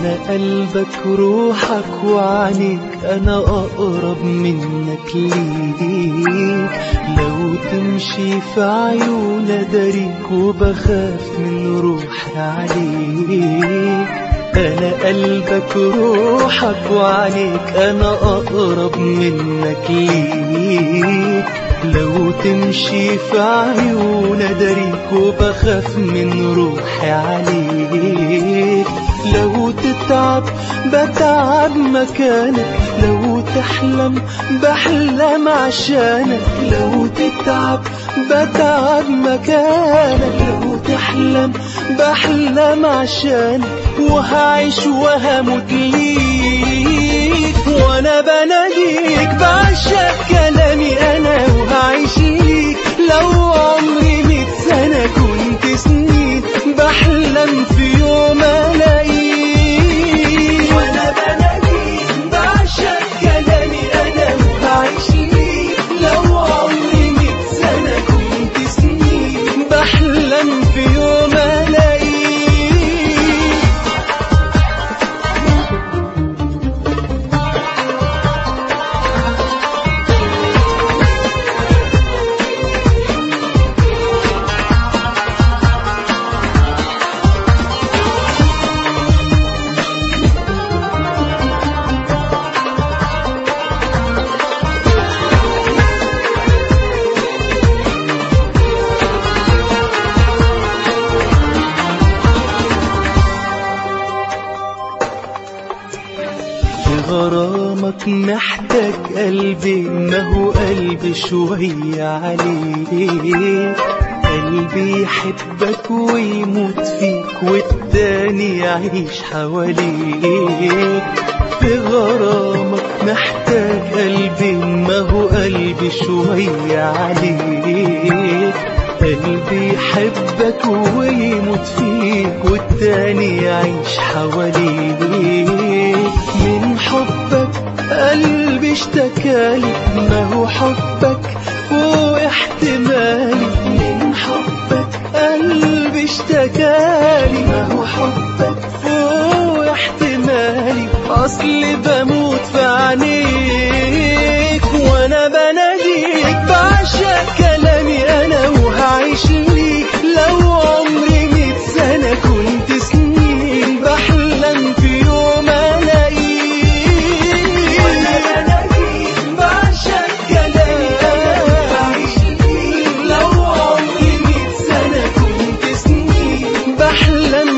أنا قلبك روحك وعنيك أنا أقرب منك ليك لو تمشي في عيون أداريك وبخاف من روحي عليك أنا قلبك روحك وعنيك أنا أقرب منك ليك لو تمشي في عيون أداريك وبخاف من روحي عليك لو تتعب بتعب مكانك لو تحلم بحلم عشانك لو تتعب بتعب مكانك لو تحلم بحلم عشانك وهعيش وهموت ليك وانا بناديك بعشق كلامي انا وهعيش ليك لو عمري ميت سنة كنت سنين بحلم في يوم الاقيك وانا بناديك بعشق كلامي انا وهعيش ليك لو عمري ميت سنة كنت سنين بحلم في يوم الاقيك في غرامك محتاج قلبي ما هو قلبي شوية عليك قلبي يحبك ويموت فيك والتاني يعيش حواليك في غرامك محتاج قلبي ما هو قلبي شوية عليك قلبي يحبك ويموت فيك والتاني يعيش حواليك من حبك قلبي اشتكالي ما هو حبك فوق احتمالي من حبك قلبي اشتكالي ما هو حبك فوق احتمالي اصلي بموت في عينيك وانا بناديك بعشق كلامي انا وهعيش ليك لو عمري ميت سنة كنت سنين بحلم في يوم الاقيك وانا بناديك بعشق كلامي انا وهعيش ليك لو عمري ميت سنة كنت سنين بحلم